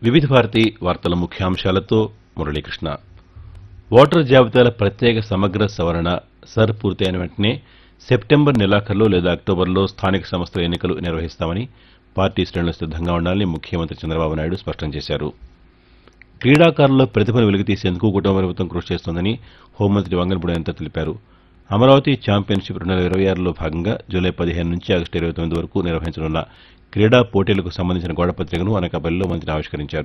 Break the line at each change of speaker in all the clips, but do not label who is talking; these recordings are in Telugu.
వివిధ భారతి వార్తల ముఖ్యాంశాలతో మురళీకృష్ణ ఓటర్ జాబితాల ప్రత్యేక సమగ్ర సవరణ సర్ పూర్తయిన వెంటనే సెప్టెంబర్ నెలాఖరులో లేదా అక్టోబర్లో స్థానిక సంస్థల ఎన్నికలు నిర్వహిస్తామని పార్టీ శ్రేణులు సిద్దంగా ఉండాలని ముఖ్యమంత్రి చంద్రబాబు నాయుడు స్పష్టం చేశారు క్రీడాకారుల్లో ప్రతిభను వెలికితీసేందుకు కుటుంబ ప్రభుత్వం కృషి చేస్తోందని హోంమంత్రి వంగనపూడి అనిత తెలిపారు అమరావతి ఛాంపియన్షిప్ రెండు వేల ఇరవై ఆరులో భాగంగా జూలై పదిహేను నుంచి ఆగస్టు ఇరవై తొమ్మిది వరకు నిర్వహించనున్న క్రీడా పోటీలకు సంబంధించిన గోడపత్రికను అనకాపల్లిలో మంత్రి ఆవిష్కరించారు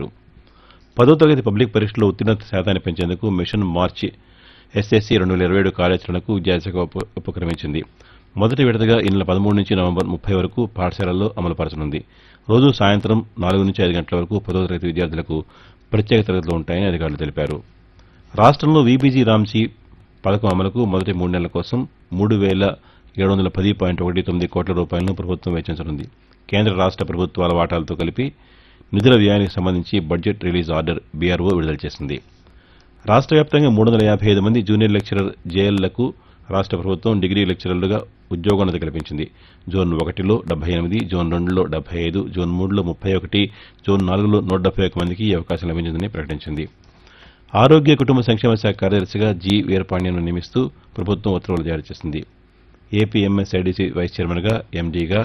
పదో తరగతి పబ్లిక్ పరీక్షలో ఉత్తీర్ణత శాతాన్ని పెంచేందుకు మిషన్ మార్చి ఎస్ఎస్సీ రెండు వేల ఇరవై ఏడు కార్యాచరణకు విద్యాశాఖ ఉప ఉపక్రమించింది మొదటి విడతగా ఈ నెల పదమూడు నుంచి నవంబర్ ముప్పై వరకు పాఠశాలల్లో అమలుపరచనుంది రోజు సాయంత్రం నాలుగు నుంచి ఐదు గంటల వరకు పదో తరగతి విద్యార్థులకు ప్రత్యేక తరగతులు ఉంటాయని అధికారులు తెలిపారు రాష్ట్రంలో వీబీజీ రామ్జీ పథకం అమలుకు మొదటి మూడు నెలల కోసం మూడు వేల ఏడు వందల పది పాయింట్ ఒకటి తొమ్మిది కోట్ల రూపాయలను ప్రభుత్వం వెచ్చించనుంది కేంద్ర రాష్ట్ర ప్రభుత్వాల వాటాలతో కలిపి నిధుల వ్యయానికి సంబంధించి బడ్జెట్ రిలీజ్ ఆర్డర్ బీఆర్ఓ విడుదల చేసింది రాష్ట్ర వ్యాప్తంగా మూడు వందల యాభై ఐదు మంది జూనియర్ లెక్చరర్ జేఎల్లకు రాష్ట్ర ప్రభుత్వం డిగ్రీ లెక్చరర్లుగా ఉద్యోగోన్నతి కల్పించింది జోన్ ఒకటిలో డెబ్బై ఎనిమిది జోన్ రెండులో డెబ్బై ఐదు జోన్ మూడులో ముప్పై ఒకటి జోన్ నాలుగులో నూట డెబ్బై ఒక మందికి ఈ అవకాశం లభించిందని ప్రకటించింది ఆరోగ్య కుటుంబ సంక్షేమ శాఖ కార్యదర్శిగా జి వీరపాండ్యను నియమిస్తూ ప్రభుత్వం ఉత్తర్వులు జారీ చేసింది ఏపీఎంఎస్ఐడిసి వైస్ చైర్మన్గా ఎండీగా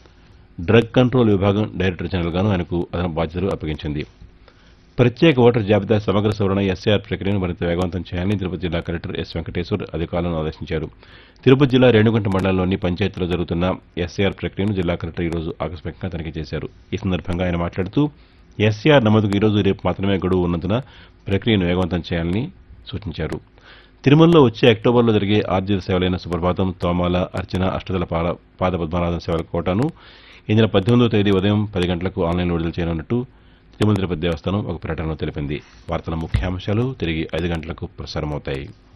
డ్రగ్ కంట్రోల్ విభాగం డైరెక్టర్ జనరల్గాను ఆయనకు అదనపు బాధ్యతలు అప్పగించింది ప్రత్యేక ఓటర్ జాబితా సమగ్ర సవరణ ఎస్ఆర్ ప్రక్రియను మరింత వేగవంతం చేయాలని తిరుపతి జిల్లా కలెక్టర్ ఎస్ వెంకటేశ్వర్ అధికారులను ఆదేశించారు తిరుపతి జిల్లా రేణుగుంట మండలంలోని పంచాయతీలో జరుగుతున్న ఎస్ఆర్ ప్రక్రియను జిల్లా కలెక్టర్ ఈరోజు ఆకస్మికంగా తనిఖీ చేశారు ఈ సందర్భంగా ఆయన మాట్లాడుతూ ఎస్ఆర్ నమోదుకు ఈరోజు రేపు మాత్రమే గడువు ఉన్నందున ప్రక్రియను వేగవంతం చేయాలని సూచించారు తిరుమలలో వచ్చే అక్టోబర్లో జరిగే ఆర్జిత సేవలైన సుప్రభాతం తోమాల అర్చన అష్టదల పాల పాద పద్మనాభం సేవల కోటాను ఈ నెల పద్దెనిమిదవ తేదీ ఉదయం పది గంటలకు ఆన్లైన్లో విడుదల చేయనున్నట్టు తిరుమల తిరుపతి దేవస్థానం ఒక ప్రకటనలో తెలిపింది వార్తల ముఖ్యాంశాలు తిరిగి ఐదు గంటలకు ప్రసారమవుతాయి